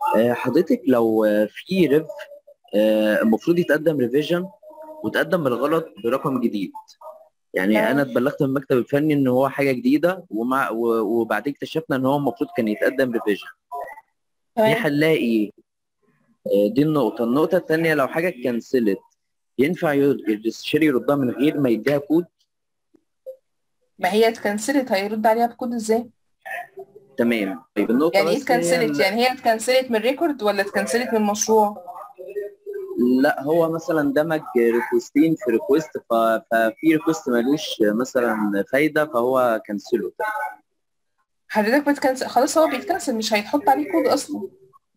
آه، حضرتك لو آه، في ريف آه، المفروض يتقدم ريفيجن وتقدم بالغلط برقم جديد يعني انا تمام اتبلغت من المكتب الفني ان هو حاجه جديده ومع و- وبعدين اكتشفنا ان هو المفروض كان يتقدم ريفيجن دي تمام حلها ايه آه، دي النقطه النقطه الثانيه لو حاجه اتكنسلت ينفع ي- الشير يردها من غير ما يديها كود ما هي اتكنسلت هيرد عليها بكود ازاي تمام طيب النقطه يعني ايه بس هي اتكنسلت ال- يعني هي اتكنسلت من ريكورد ولا اتكنسلت من المشروع لا هو مثلا دمج ريكوستين في ريكوست ف- ففي ريكوست ملوش مثلا فايده فهو كنسله حضرتك بتكنسل خلاص هو بيتكنسل مش هيتحط عليه كود اصلا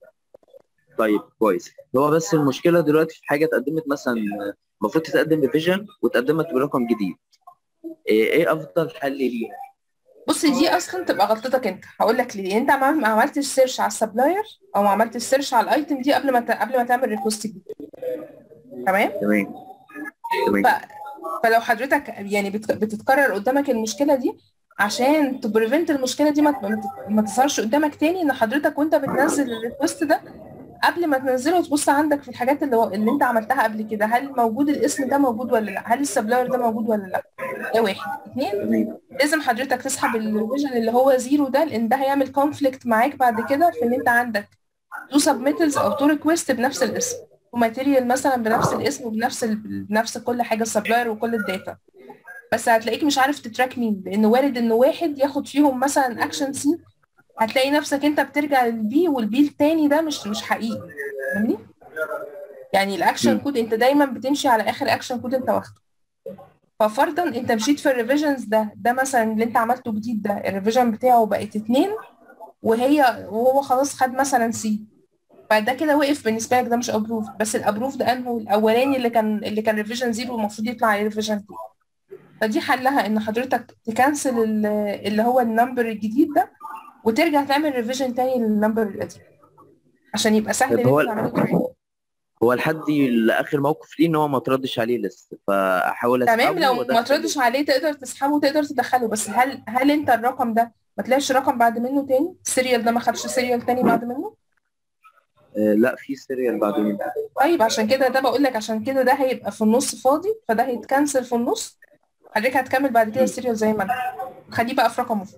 طيب كويس هو بس المشكله دلوقتي في حاجه اتقدمت مثلا المفروض تتقدم ريفيجن واتقدمت برقم جديد ايه إيه افضل حل ليها بص دي اصلا تبقى غلطتك انت هقول لك ليه انت ما ما عملتش سيرش على السبلاير او ما عملتش سيرش على الايتم دي قبل ما ت... قبل ما تعمل ريكوست دي تمام تمام تمام ف... فلو حضرتك يعني بت... بتتكرر قدامك المشكله دي عشان تبريفنت المشكله دي ما ما ت- ما تظهرش قدامك تاني ان حضرتك وانت بتنزل الريكوست ده قبل ما تنزله تبص عندك في الحاجات اللي, هو- اللي انت عملتها قبل كده هل موجود الاسم ده موجود ولا لا هل السبلاير ده موجود ولا لا ده واحد اتنين تمام لازم حضرتك تسحب الريفيجن اللي هو زيرو ده لان ده هيعمل كونفليكت معاك بعد كده في ان انت عندك تو سبميتلز او تو ريكويست بنفس الاسم وماتيريال مثلا بنفس الاسم وبنفس ال... بنفس كل حاجه السبلاير وكل الداتا بس هتلاقيك مش عارف تتراك مين لان وارد ان واحد ياخد فيهم مثلا اكشن سي هتلاقي نفسك انت بترجع للبي والبي التاني ده مش مش حقيقي فاهمني يعني الاكشن مم. كود انت دايما بتمشي على اخر اكشن كود انت واخده ففرضا انت مشيت في الريفيجنز ده ده مثلا اللي انت عملته جديد ده الريفيجن بتاعه بقت اتنين وهي وهو خلاص خد مثلا سي فده كده وقف بالنسبه لك ده مش ابروف بس الابروف ده انه الاولاني اللي كان اللي كان ريفيجن زيرو المفروض يطلع عليه ريفيجن 2 فدي حلها ان حضرتك تكنسل ال- اللي هو النمبر الجديد ده وترجع تعمل ريفيجن تاني للنمبر القديم عشان يبقى سهل طيب ان هو انت تعمله تاني هو لحد لاخر موقف ليه ان هو ما تردش عليه لسه فاحاول تمام اسحبه لو ما وادخله تردش عليه تقدر تسحبه وتقدر تدخله بس هل هل انت الرقم ده ما تلاقيش رقم بعد منه تاني السيريال ده ما خدش سيريال تاني بعد منه آه لا في سيريال بعد منه طيب عشان كده ده بقول لك عشان كده ده هيبقى في النص فاضي فده هيتكنسل في النص حضرتك هتكمل بعد كده مم. السيريال زي ما انت خليه بقى في رقمه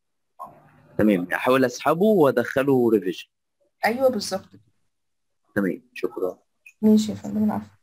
تمام احاول اسحبه وادخله ريفيجن ايوه بالظبط تمام شكرا ماشي يا فندم العفو